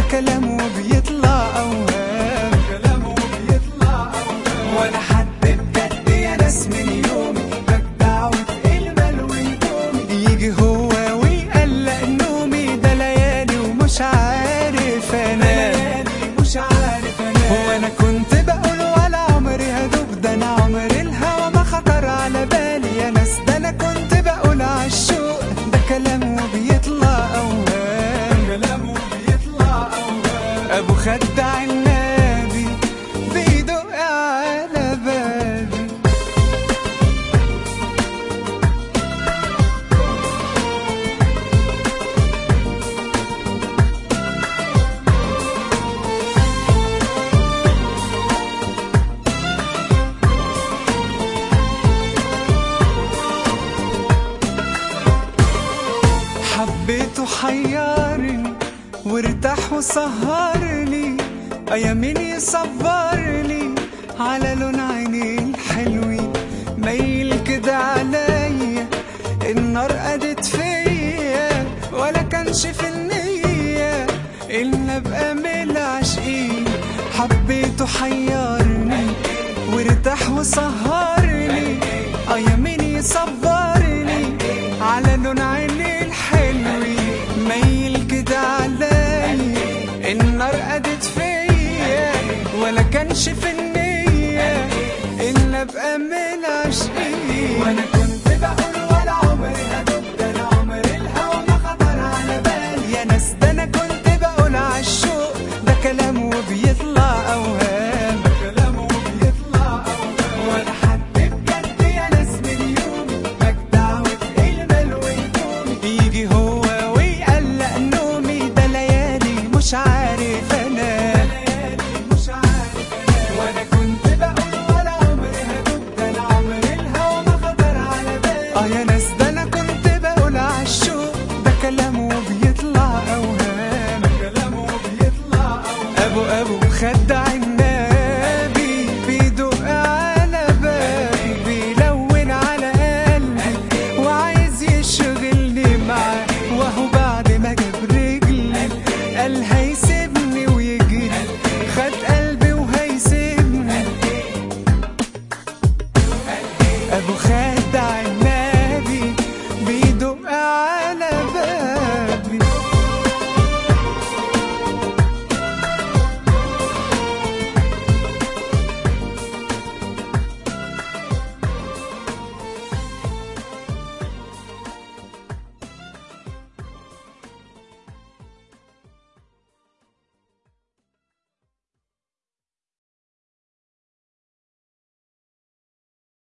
كلامه بيطلع اوهام كلامه بيطلع أوهام ولا حد بجد يا ناس من يومي بجدع وتقل وهدومي يجي هو ويقلق نومي ده ليالي ومش عارف انام ليالي مش عارف أنام هو انا كنت بقول ولا عمري هدوب ده انا عمري الهوى ما خطر على بالي يا ناس ده انا كنت بقول عالشوق ده كلامه بيطلع اوهام كلامه بيطلع أوهام ابو خدع النبي بيدق على بابي حبيته حيرني وارتاح وسهرني ايامين يصبرني على لون عينيه الحلوين ميل كده عليا النار قدت فيا ولا كانش في النية إن أبقى من العاشقين حبيته حيرني وارتاح وسهرني أيامين يصبرني على لون عيني الحلوين ميل كده عليا النار قدت فيا ولا كانش في النية إن أبقى من العاشقين وأنا كنت بقول ولا عمري هدوب ده أنا عمري الهوى ما خطر على بالي يا ناس ده انا كنت بقول عالشوق ده كلامه بيطلع اوهام كلامه بيطلع أوهام ولا حد بجد يا ناس من يومي مجدع وتقل وهدومي يجي هو ويقلق نومي ده ليالي مش عارف انام ليالي مش عارف أنام وأنا كنت بقول ولا عمري هدوب ده أنا عمري الهوى ما خطر على بالي اه يا ناس ده انا كنت بقول عالشوق ده كلامه بيطلع اوهام كلامه بيطلع أوهام ابو ابو خدع النبي